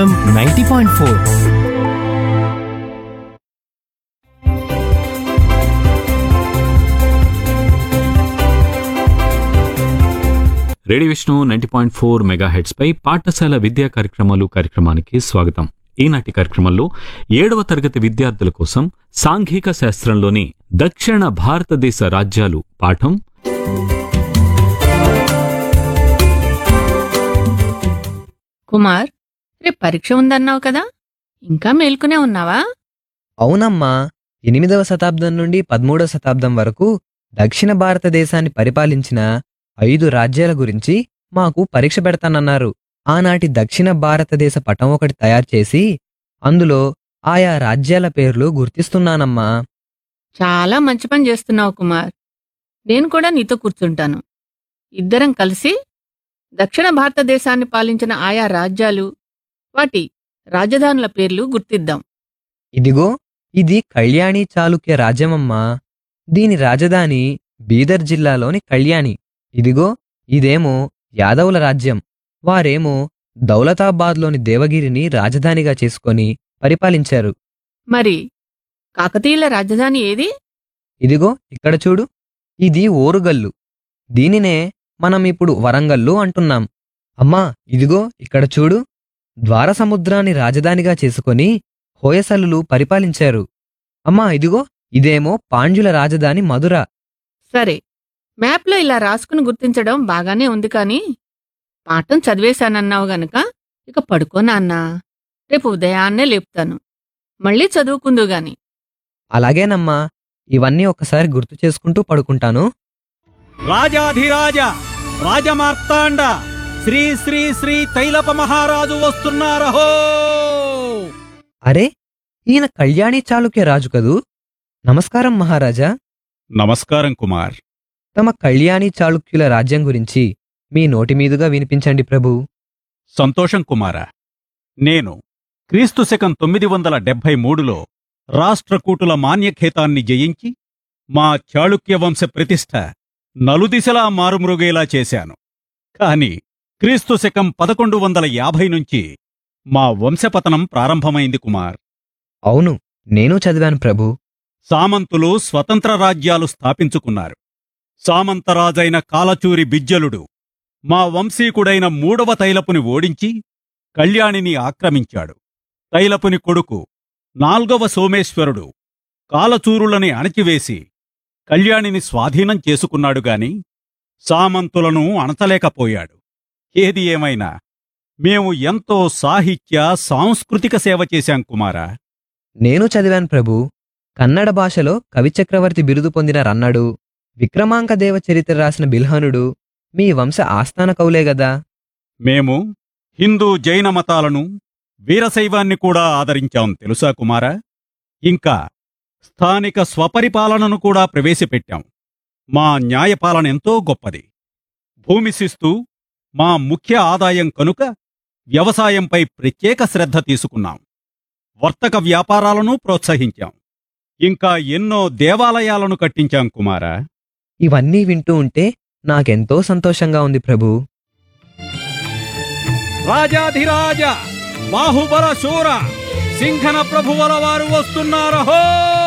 ninety point four radio Vishnu ninety point four mega heads పై పాఠశాల విద్యా కార్యక్రమాలు కార్యక్రమానికి స్వాగతం ఈనాటి కార్యక్రమంలో ఏడవ తరగతి విద్యార్థుల కోసం సాంఘిక శాస్త్రంలోని దక్షిణ భారతదేశ రాజ్యాలు పాఠం కుమార్ రేపు పరీక్ష ఉందన్నావు కదా ఇంకా మేల్కొనే ఉన్నావా అవునమ్మా ఎనిమిదవ శతాబ్దం నుండి పదమూడవ శతాబ్దం వరకు దక్షిణ భారతదేశాన్ని పరిపాలించిన ఐదు రాజ్యాల గురించి మాకు పరీక్ష పెడతానన్నారు ఆనాటి దక్షిణ భారతదేశ పటం ఒకటి తయారు చేసి అందులో ఆయా రాజ్యాల పేర్లు గుర్తిస్తున్నానమ్మా చాలా మంచి పని చేస్తున్నావు కుమార్ నేను కూడా నీతో కూర్చుంటాను ఇద్దరం కలిసి దక్షిణ భారతదేశాన్ని పాలించిన ఆయా రాజ్యాలు వాటి రాజధానుల పేర్లు గుర్తిద్దాం ఇదిగో ఇది కళ్యాణి చాళుక్య రాజ్యమమ్మా దీని రాజధాని బీదర్ జిల్లాలోని కళ్యాణి ఇదిగో ఇదేమో యాదవుల రాజ్యం వారేమో దౌలతాబాద్లోని దేవగిరిని రాజధానిగా చేసుకొని పరిపాలించారు మరి కాకతీయుల రాజధాని ఏది ఇదిగో ఇక్కడ చూడు ఇది ఓరుగల్లు దీనినే మనం ఇప్పుడు వరంగల్లు అంటున్నాం అమ్మా ఇదిగో ఇక్కడ చూడు ద్వారసముద్రాన్ని రాజధానిగా చేసుకొని హోయసలులు పరిపాలించారు అమ్మా ఇదిగో ఇదేమో పాండ్యుల రాజధాని మధుర సరే మ్యాప్లో ఇలా రాసుకుని గుర్తించడం బాగానే ఉంది కానీ పాఠం చదివేశానన్నావు గనక ఇక పడుకో నాన్నా రేపు ఉదయాన్నే లేపుతాను మళ్ళీ చదువుకుందు గాని అలాగేనమ్మా ఇవన్నీ ఒకసారి గుర్తు చేసుకుంటూ పడుకుంటాను రాజాధిరాజ రాజమార్తాండ శ్రీ శ్రీ శ్రీ తైలప మహారాజు వస్తున్నారహో అరే ఈయన కళ్యాణి చాళుక్య రాజు కదూ నమస్కారం మహారాజా నమస్కారం కుమార్ తమ కళ్యాణి చాళుక్యుల రాజ్యం గురించి మీ నోటి మీదుగా వినిపించండి ప్రభు సంతోషం కుమార నేను క్రీస్తు శకం తొమ్మిది వందల డెబ్భై మూడులో రాష్ట్రకూటుల మాన్యఖేతాన్ని జయించి మా చాళుక్య వంశ ప్రతిష్ఠ నలుదిశలా మారుమ్రుగేలా చేశాను కాని క్రీస్తు శకం పదకొండు వందల యాభై నుంచి మా వంశపతనం ప్రారంభమైంది కుమార్ అవును నేను చదివాను ప్రభు సామంతులు స్వతంత్ర రాజ్యాలు స్థాపించుకున్నారు సామంతరాజైన కాలచూరి బిజ్జలుడు మా వంశీకుడైన మూడవ తైలపుని ఓడించి కళ్యాణిని ఆక్రమించాడు తైలపుని కొడుకు నాల్గవ సోమేశ్వరుడు కాలచూరులని అణచివేసి కళ్యాణిని స్వాధీనం చేసుకున్నాడుగాని సామంతులను అణచలేకపోయాడు ఏది ఏమైనా మేము ఎంతో సాహిత్య సాంస్కృతిక సేవ చేశాం కుమారా నేను చదివాను ప్రభు కన్నడ భాషలో కవిచక్రవర్తి బిరుదు పొందిన రన్నడు విక్రమాంక దేవ చరిత్ర రాసిన బిల్హనుడు మీ వంశ ఆస్థాన కవులే గదా మేము హిందూ జైన మతాలను వీరశైవాన్ని కూడా ఆదరించాం తెలుసా కుమారా ఇంకా స్థానిక స్వపరిపాలనను కూడా ప్రవేశపెట్టాం మా న్యాయపాలన ఎంతో గొప్పది భూమి శిస్తు మా ముఖ్య ఆదాయం కనుక వ్యవసాయంపై ప్రత్యేక శ్రద్ధ తీసుకున్నాం వర్తక వ్యాపారాలను ప్రోత్సహించాం ఇంకా ఎన్నో దేవాలయాలను కట్టించాం కుమారా ఇవన్నీ వింటూ ఉంటే నాకెంతో సంతోషంగా ఉంది ప్రభు రాజాధిరాజ బాహుబల శూర సింహన ప్రభువల వారు వస్తున్నారహో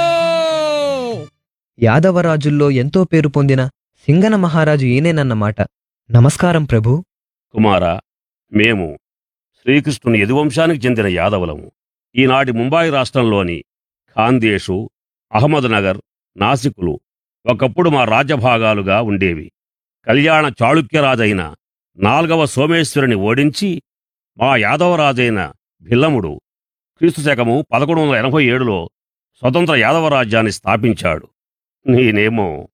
యాదవరాజుల్లో ఎంతో పేరు పొందిన సింగన మహారాజు ఈయనేనన్నమాట నమస్కారం ప్రభు కుమారా మేము శ్రీకృష్ణుని యదువంశానికి చెందిన యాదవులము ఈనాటి ముంబాయి రాష్ట్రంలోని ఖాందేశు అహ్మద్నగర్ నాసికులు ఒకప్పుడు మా రాజ్యభాగాలుగా ఉండేవి కళ్యాణ చాళుక్యరాజైన నాల్గవ సోమేశ్వరుని ఓడించి మా యాదవరాజైన భిల్లముడు క్రీస్తు శకము పదకొండు వందల ఎనభై ఏడులో స్వతంత్ర యాదవ రాజ్యాన్ని స్థాపించాడు నేనేమో